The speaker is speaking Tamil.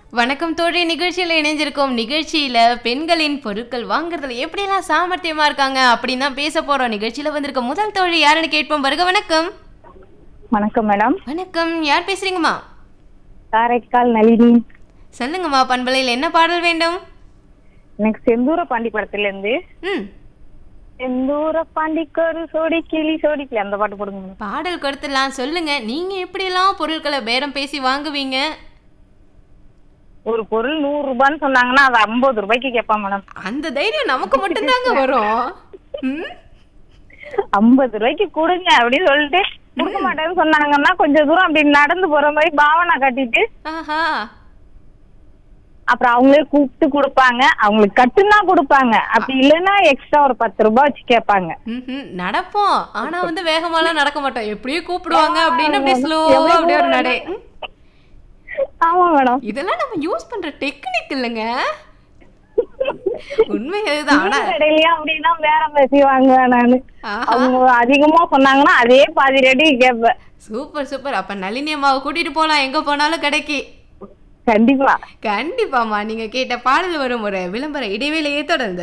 வணக்கம் தோழி நிகழ்ச்சியில் இணைஞ்சிருக்கோம் நிகழ்ச்சியில பெண்களின் பொருட்கள் வாங்குறதுல எப்படிலாம் சாமர்த்தியமா இருக்காங்க அப்படின்னு தான் பேச போறோம் நிகழ்ச்சியில வந்திருக்க முதல் தோழி யாருன்னு கேட்போம் வருக வணக்கம் வணக்கம் மேடம் வணக்கம் யார் பேசுறீங்கம்மா காரைக்கால் நளினி சொல்லுங்கம்மா பண்பலையில் என்ன பாடல் வேண்டும் எனக்கு செந்தூர பாண்டி படத்துல இருந்து ம் செந்தூர பாண்டிக்கு ஒரு சோடி கிளி சோடி கிளி அந்த பாட்டு போடுங்க மேடம். பாடல் கொடுத்துடலாம் சொல்லுங்க நீங்க எப்படிலாம் பொருட்களை பேரம் பேசி வாங்குவீங்க ஒரு பொருள் நூறு ரூபான்னு சொன்னாங்கன்னா அது ஐம்பது ரூபாய்க்கு கேட்பான் மேடம் அந்த தைரியம் நமக்கு மட்டும்தாங்க வரும் ம் ஐம்பது ரூபாய்க்கு கொடுங்க அப்படின்னு சொல்லிட்டு கொடுக்க மாட்டேன்னு சொன்னாங்கன்னா கொஞ்சம் தூரம் அப்படி நடந்து போற மாதிரி பாவனை கட்டிட்டு ஆஹா அப்புறம் அவங்களே கூப்பிட்டு கொடுப்பாங்க அவங்களுக்கு கட்டுனா கொடுப்பாங்க அப்படி இல்லைன்னா எக்ஸ்ட்ரா ஒரு பத்து ரூபாய் வச்சு கேட்பாங்க ம்ஹும். நடப்போம் ஆனா வந்து வேகமாலாம் நடக்க மாட்டோம் எப்படியே கூப்பிடுவாங்க அப்படின்னு அப்படியே ஸ்லோவா அப்படியே ஒரு நடை ம். ஆமா மேடம் இதெல்லாம் நம்ம யூஸ் பண்ற டெக்னிக் இல்லைங்க உண்மை அதுதான் ஆனா கடையிலயும் அப்படிதான் பேரம் பேசி வாங்குவேன் நானு ஆஹா. அவங்க அதிகமா சொன்னாங்கன்னா அதே பாதி ரெடி கேட்பேன் சூப்பர் சூப்பர் அப்ப நளினி அம்மாவை கூட்டிட்டு போலாம் எங்க போனாலும் கடைக்கு கண்டிப்பா கண்டிப்பாம்மா நீங்க கேட்ட பாடல் வரும் ஒரு விளம்பர இடைவேளையே தொடர்ந்து